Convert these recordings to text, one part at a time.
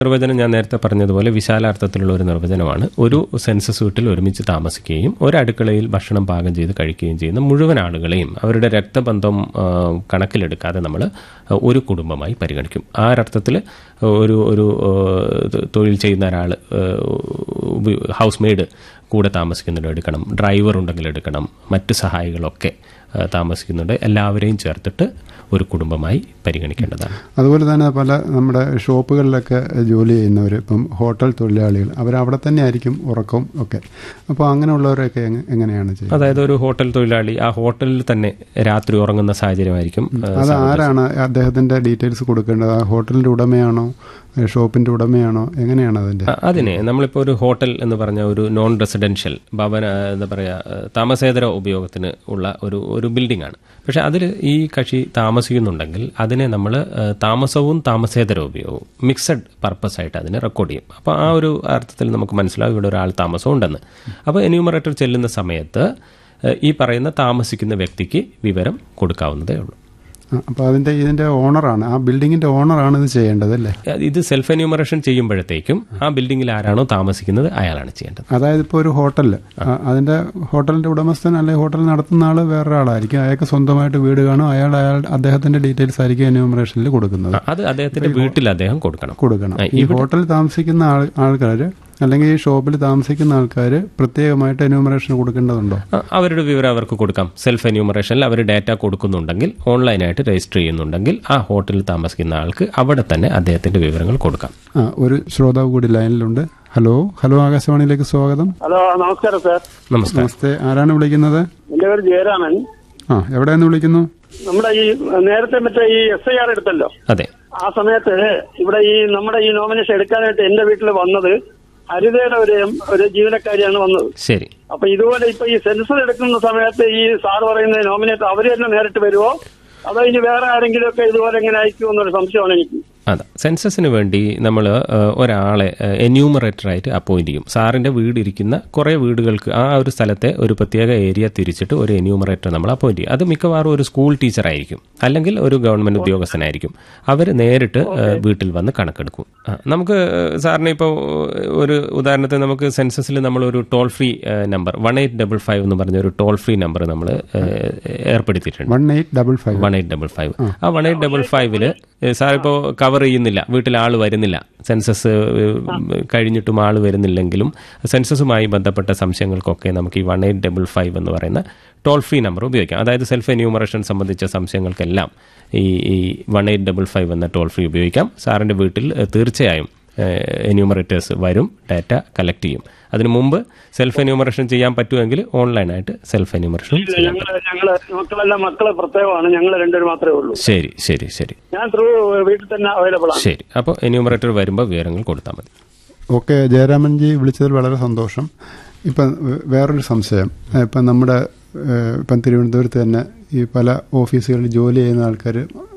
നിർവചനം ഞാൻ നേരത്തെ പറഞ്ഞതുപോലെ വിശാലാർത്ഥത്തിലുള്ള ഒരു നിർവചനമാണ് ഒരു സെൻസസ് വീട്ടിൽ ഒരുമിച്ച് താമസിക്കുകയും ഒരു അടുക്കളയിൽ ഭക്ഷണം പാകം ചെയ്ത് കഴിക്കുകയും ചെയ്യുന്ന മുഴുവൻ ആളുകളെയും അവരുടെ രക്തബന്ധം ആ, കണക്കിലെടുക്കാതെ നമ്മൾ ഒരു കുടുംബമായി പരിഗണിക്കും ആ ഒരർത്ഥത്തിൽ ഒരു ഒരു ആ, തൊഴിൽ ചെയ്യുന്ന ഒരാൾ ഹൗസ് മെയ്ഡ് കൂടെ താമസിക്കുന്നുണ്ട് എടുക്കണം ഡ്രൈവർ ഉണ്ടെങ്കിൽ എടുക്കണം മറ്റ് സഹായികളൊക്കെ ആ, താമസിക്കുന്നുണ്ട് എല്ലാവരെയും ചേർത്തിട്ട് ഒരു കുടുംബമായി പരിഗണിക്കേണ്ടതാണ് അതുപോലെ തന്നെ പല നമ്മുടെ ഷോപ്പുകളിലൊക്കെ ജോലി ചെയ്യുന്നവർ ഇപ്പം ഹോട്ടൽ തൊഴിലാളികൾ അവർ അവിടെ തന്നെ ആയിരിക്കും ഉറക്കവും ഒക്കെ അപ്പോൾ അങ്ങനെയുള്ളവരൊക്കെ എങ്ങ- എങ്ങനെയാണ് ചെയ്യുന്നത് അതായത് ഒരു ഹോട്ടൽ തൊഴിലാളി ആ ഹോട്ടലിൽ തന്നെ രാത്രി ഉറങ്ങുന്ന സാഹചര്യമായിരിക്കും ആ, അത് ആരാണ് അദ്ദേഹത്തിന്റെ ഡീറ്റെയിൽസ് കൊടുക്കേണ്ടത് ആ ഹോട്ടലിന്റെ ഉടമയാണോ ഏ, ഷോപ്പിന്റെ ഉടമയാണോ എങ്ങനെയാണ് അതിന്റെ അ- അതിനെ നമ്മളിപ്പോൾ ഒരു ഹോട്ടൽ എന്ന് പറഞ്ഞ ഒരു നോൺ റെസിഡൻഷ്യൽ ഭവന എന്താ പറയുക താമസേതര ഉപയോഗത്തിന് ഉള്ള ഒരു ഒരു ബിൽഡിംഗ് ആണ് പക്ഷെ അതിൽ ഈ കക്ഷി താമസിക്കുന്നുണ്ടെങ്കിൽ അതിനെ നമ്മൾ താമസവും താമസേതര ഉപയോഗവും മിക്സഡ് പർപ്പസ് ആയിട്ട് അതിനെ റെക്കോർഡ് ചെയ്യും അപ്പോൾ ആ ഒരു അർത്ഥത്തിൽ നമുക്ക് മനസ്സിലാവും ഇവിടെ ഒരാൾ താമസം ഉണ്ടെന്ന് അപ്പോൾ എന്യൂമറേറ്റർ ചെല്ലുന്ന സമയത്ത് ഏഹ്, ഈ പറയുന്ന താമസിക്കുന്ന വ്യക്തിക്ക് വിവരം കൊടുക്കാവുന്നതേ ഉള്ളൂ അപ്പോൾ അതിന്റെ ഇതിന്റെ ഓണറാണ് ആ ബിൽഡിങ്ങിന്റെ ഓണറാണ് ഇത് ചെയ്യേണ്ടത് അല്ലേ ഇത് സെൽഫ് എന്യൂമറേഷൻ ചെയ്യുമ്പോഴത്തേക്കും ആ ബിൽഡിങ്ങിൽ ആരാണോ താമസിക്കുന്നത് അയാളാണ് ചെയ്യേണ്ടത് അതായത് ഇപ്പോൾ ഒരു ഹോട്ടലിൽ അതിന്റെ ഹോട്ടലിന്റെ ഉടമസ്ഥൻ അല്ലെങ്കിൽ ഹോട്ടൽ നടത്തുന്ന ആൾ വേറൊരാളായിരിക്കും അയാൾക്ക് സ്വന്തമായിട്ട് വീട് കാണും അയാൾ അയാൾ അദ്ദേഹത്തിന്റെ ഡീറ്റെയിൽസ് ആയിരിക്കും എന്യൂമറേഷനിൽ കൊടുക്കുന്നത് അത് അദ്ദേഹത്തിന്റെ വീട്ടിൽ അദ്ദേഹം കൊടുക്കണം കൊടുക്കണം ആ, ഈ ഹോട്ടലിൽ താമസിക്കുന്ന ആൾ ആൾക്കാർ അല്ലെങ്കിൽ ഈ ഷോപ്പിൽ താമസിക്കുന്ന ആൾക്കാർ പ്രത്യേകമായിട്ട് എന്യൂമറേഷൻ കൊടുക്കേണ്ടതുണ്ടോ ആ, അവരുടെ വിവരം അവർക്ക് കൊടുക്കാം സെൽഫ് എന്യൂമറേഷനിൽ അവർ ഡാറ്റ കൊടുക്കുന്നുണ്ടെങ്കിൽ ഓൺലൈനായിട്ട് രജിസ്റ്റർ ചെയ്യുന്നുണ്ടെങ്കിൽ ആ ഹോട്ടലിൽ താമസിക്കുന്ന ആൾക്ക് അവിടെ തന്നെ അദ്ദേഹത്തിന്റെ വിവരങ്ങൾ കൊടുക്കാം ആ ഒരു ശ്രോതാവ് കൂടി ലൈനിലുണ്ട് ഹലോ ഹലോ ആകാശവാണിയിലേക്ക് സ്വാഗതം ഹലോ നമസ്കാരം സാർ നമസ്കാരം നമസ്തേ ആരാണ് വിളിക്കുന്നത് എന്റെ പേര് ജയരാമൻ ആ എവിടെ നിന്ന് വിളിക്കുന്നു നമ്മുടെ ഈ നേരത്തെ മറ്റേ ഈ എസ് ഐ ആർ എടുത്തല്ലോ അതെ ആ സമയത്ത് ഇവിടെ ഈ നമ്മുടെ ഈ നോമിനേഷൻ എടുക്കാനായിട്ട് എന്റെ വീട്ടിൽ വന്നത് ഹരിതയുടെ ഒരു ഒരു ജീവനക്കാരിയാണ് വന്നത് ശരി അപ്പൊ ഇതുപോലെ ഇപ്പൊ ഈ സെൻസസ് എടുക്കുന്ന സമയത്ത് ഈ സാർ പറയുന്ന നോമിനേറ്റ് അവര് തന്നെ നേരിട്ട് വരുമോ അതോ ഇനി വേറെ ആരെങ്കിലും ഒക്കെ ഇതുപോലെ എങ്ങനെ അയക്കുമോ എന്നൊരു സംശയമാണ് എനിക്ക് അതെ സെൻസസിന് വേണ്ടി നമ്മൾ ഒരാളെ എന്യൂമറേറ്ററായിട്ട് അപ്പോയിന്റ് ചെയ്യും സാറിന്റെ വീട് ഇരിക്കുന്ന കുറേ വീടുകൾക്ക് ആ ഒരു സ്ഥലത്തെ ഒരു പ്രത്യേക ഏരിയ തിരിച്ചിട്ട് ഒരു എന്യൂമറേറ്റർ നമ്മൾ അപ്പോയിന്റ് ചെയ്യും അത് മിക്കവാറും ഒരു സ്കൂൾ ടീച്ചറായിരിക്കും അല്ലെങ്കിൽ ഒരു ഗവൺമെന്റ് ഉദ്യോഗസ്ഥനായിരിക്കും അവർ നേരിട്ട് ഏ, വീട്ടിൽ വന്ന് കണക്കെടുക്കും ആ, നമുക്ക് സാറിന് ഇപ്പോൾ ഒരു ഉദാഹരണത്തിന് നമുക്ക് സെൻസസിൽ നമ്മൾ ഒരു toll free number one eight double five എന്ന് പറഞ്ഞ ഒരു ടോൾ ഫ്രീ നമ്പർ നമ്മൾ ഏർപ്പെടുത്തിയിട്ടുണ്ട് one eight double five one eight double five ആ വൺ എയ്റ്റ് ഡബിൾ ഫൈവില് സാർ ഇപ്പോൾ കവർ ചെയ്യുന്നില്ല വീട്ടിൽ ആൾ വരുന്നില്ല സെൻസസ് ഏഹ്, കഴിഞ്ഞിട്ടും ആൾ വരുന്നില്ലെങ്കിലും സെൻസസുമായി ബന്ധപ്പെട്ട സംശയങ്ങൾക്കൊക്കെ നമുക്ക് ഈ വൺ എയ്റ്റ് ഡബിൾ ഫൈവ് എന്ന് പറയുന്ന ടോൾ ഫ്രീ നമ്പർ ഉപയോഗിക്കാം അതായത് സെൽഫ് എന്യൂമറേഷൻ സംബന്ധിച്ച സംശയങ്ങൾക്കെല്ലാം ഈ ഈ വൺ എയ്റ്റ് ഡബിൾ ഫൈവ് എന്ന ടോൾ ഫ്രീ ഉപയോഗിക്കാം സാറിൻ്റെ വീട്ടിൽ ഏഹ്, തീർച്ചയായും എന്യൂമറേറ്റേഴ്സ് വരും ഡാറ്റ കളക്ട് ചെയ്യും അതിനു മുമ്പ് സെൽഫ് എന്യൂമറേഷൻ ചെയ്യാൻ പറ്റുമെങ്കിൽ ഓൺലൈനായിട്ട് സെൽഫ് എന്യൂമറേഷൻ ഇല്ല ഞങ്ങള് ഞങ്ങള് മക്കളെല്ലാം മക്കളെ പ്രത്യേകമാണ് ഞങ്ങൾ രണ്ടുപേരും മാത്രമേ ഉള്ളൂ ശരി ശരി ശരി ഞാൻ ത്രൂ വീട്ടിൽ തന്നെ അവൈലബിൾ ആണ് ശരി അപ്പോൾ എന്യൂമറേറ്റർ വരുമ്പോൾ വിവരങ്ങൾ കൊടുത്താൽ മതി ഓക്കെ ജയരാമൻജി വിളിച്ചതിൽ വളരെ സന്തോഷം ഇപ്പം വേ- വേറൊരു സംശയം ഇപ്പം നമ്മുടെ ഏഹ്, ഇപ്പം തിരുവനന്തപുരത്ത് തന്നെ ഈ പല ഓഫീസുകളിൽ ജോലി ചെയ്യുന്ന ആൾക്കാർ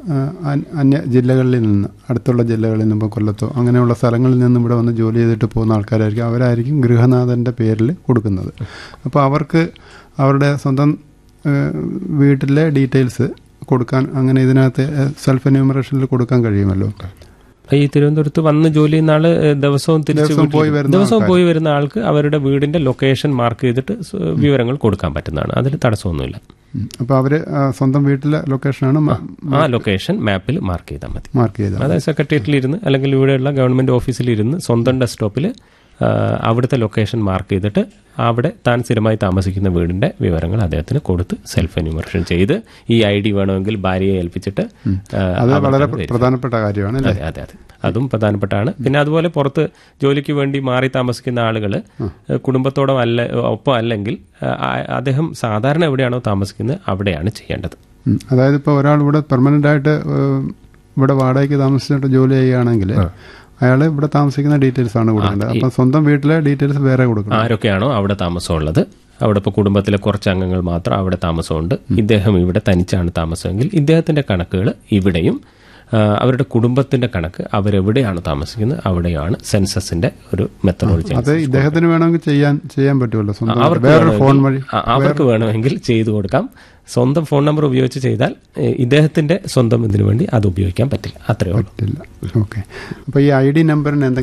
അന്യ ജില്ലകളിൽ നിന്ന് അടുത്തുള്ള ജില്ലകളിൽ നിന്ന് ഇപ്പോൾ കൊല്ലത്തോ അങ്ങനെയുള്ള സ്ഥലങ്ങളിൽ നിന്നും ഇവിടെ വന്ന് ജോലി ചെയ്തിട്ട് പോകുന്ന ആൾക്കാരായിരിക്കും അവരായിരിക്കും ഗൃഹനാഥൻ്റെ പേരിൽ കൊടുക്കുന്നത് അപ്പോൾ അവർക്ക് അവരുടെ സ്വന്തം ഏഹ്, വീട്ടിലെ ഡീറ്റെയിൽസ് കൊടുക്കാൻ അങ്ങനെ ഇതിനകത്ത് സെൽഫ് എന്യൂമറേഷനിൽ കൊടുക്കാൻ കഴിയുമല്ലോ ഈ തിരുവനന്തപുരത്ത് വന്ന് ജോലി ചെയ്യുന്ന ആള് ഏഹ്, ദിവസവും തിരിച്ച് ദിവസവും വീട്ടിൽ- പോയി വരുന്ന ദിവസവും ആൾക്കാര്. പോയി വരുന്ന ആൾക്ക് അവരുടെ വീടിന്റെ ലൊക്കേഷൻ മാർക്ക് ചെയ്തിട്ട് സ് വിവരങ്ങൾ കൊടുക്കാൻ പറ്റുന്നതാണ് അതിൽ തടസ്സമൊന്നുമില്ല അപ്പോൾ അവർ സ്വന്തം വീട്ടിലെ ലൊക്കേഷനാണ് ആ ലൊക്കേഷൻ മാപ്പിൽ മാർക്ക് ചെയ്താൽ മതി മാർക്ക് ചെയ്തത് അതായത് സെക്രട്ടേറിയറ്റിൽ ഇരുന്ന് അല്ലെങ്കിൽ ഇവിടെയുള്ള ഗവൺമെന്റ് ഓഫീസിൽ ഇരുന്ന് സ്വന്തം ഡെസ്ക്ടോപ്പിൽ അവിടുത്തെ ലൊക്കേഷൻ മാർക്ക് ചെയ്തിട്ട് അവിടെ താൻ സ്ഥിരമായി താമസിക്കുന്ന വീടിന്റെ വിവരങ്ങൾ അദ്ദേഹത്തിന് കൊടുത്ത് സെൽഫ് എന്യൂമറേഷൻ ചെയ്ത് ഈ ഐ ഡി വേണമെങ്കിൽ ഭാര്യയെ ഏൽപ്പിച്ചിട്ട് ആ, അത് അവർ വളരെ തന്നെ പ്രധാനപ്പെട്ട കാര്യമാണ് അല്ലേ അതെ അതെ അതെ അതും പ്രധാനപ്പെട്ടാണ് പിന്നെ അതുപോലെ പുറത്ത് ജോലിക്ക് വേണ്ടി മാറി താമസിക്കുന്ന ആളുകൾ കുടുംബത്തോടൊപ്പം അല്ല ഒപ്പം അല്ലെങ്കിൽ ആ, അദ്ദേഹം സാധാരണ എവിടെയാണോ താമസിക്കുന്നത് അവിടെയാണ് ചെയ്യേണ്ടത് ഉം. അതായത് ഇപ്പോൾ ഒരാൾ ഇവിടെ പെർമനന്റ് ആയിട്ട് ഏഹ്, ഇവിടെ വാടകയ്ക്ക് താമസിച്ചിട്ട് ജോലി ചെയ്യുകയാണെങ്കിൽ അയാൾ ഇവിടെ താമസിക്കുന്ന ഡീറ്റെയിൽസ് ആണ് കൊടുക്കേണ്ടത് അപ്പം സ്വന്തം വീട്ടിലെ ഡീറ്റെയിൽസ് വേറെ കൊടുക്കണം ആരൊക്കെയാണോ അവിടെ താമസമുള്ളത് അവിടെ ഇപ്പോൾ കുടുംബത്തിലെ കുറച്ച് അംഗങ്ങൾ മാത്രം അവിടെ താമസമുണ്ട് ഇദ്ദേഹം ഇവിടെ തനിച്ചാണ് താമസമെങ്കിൽ ഇദ്ദേഹത്തിന്റെ കണക്കുകൾ ഇവിടെയും ആ, അവരുടെ കുടുംബത്തിന്റെ കണക്ക് അവരെവിടെയാണ് താമസിക്കുന്നത് അവിടെയാണ് സെൻസസിന്റെ ഒരു മെത്തഡോളജി അത് ഇദ്ദേഹത്തിന് വേണമെങ്കിൽ ചെയ്യാൻ ചെയ്യാൻ പറ്റുമല്ലോ സ്വന്തം അവർക്ക് വേറൊരു ഫോൺ വഴി വേണമെങ്കിൽ- ആ, അവർക്ക് വേണമെങ്കിൽ ചെയ്തു കൊടുക്കാം സ്വന്തം ഫോൺ നമ്പർ ഉപയോഗിച്ച് ചെയ്താൽ ഏ, ഇദ്ദേഹത്തിന്റെ സ്വന്തം ഇതിനു വേണ്ടി അത് ഉപയോഗിക്കാൻ പറ്റില്ല അത്രയേ ഉള്ളൂ പറ്റില്ല ഓക്കെ അപ്പൊ ഈ ഐ ഡി നമ്പറിന് എന്തെങ്കിലും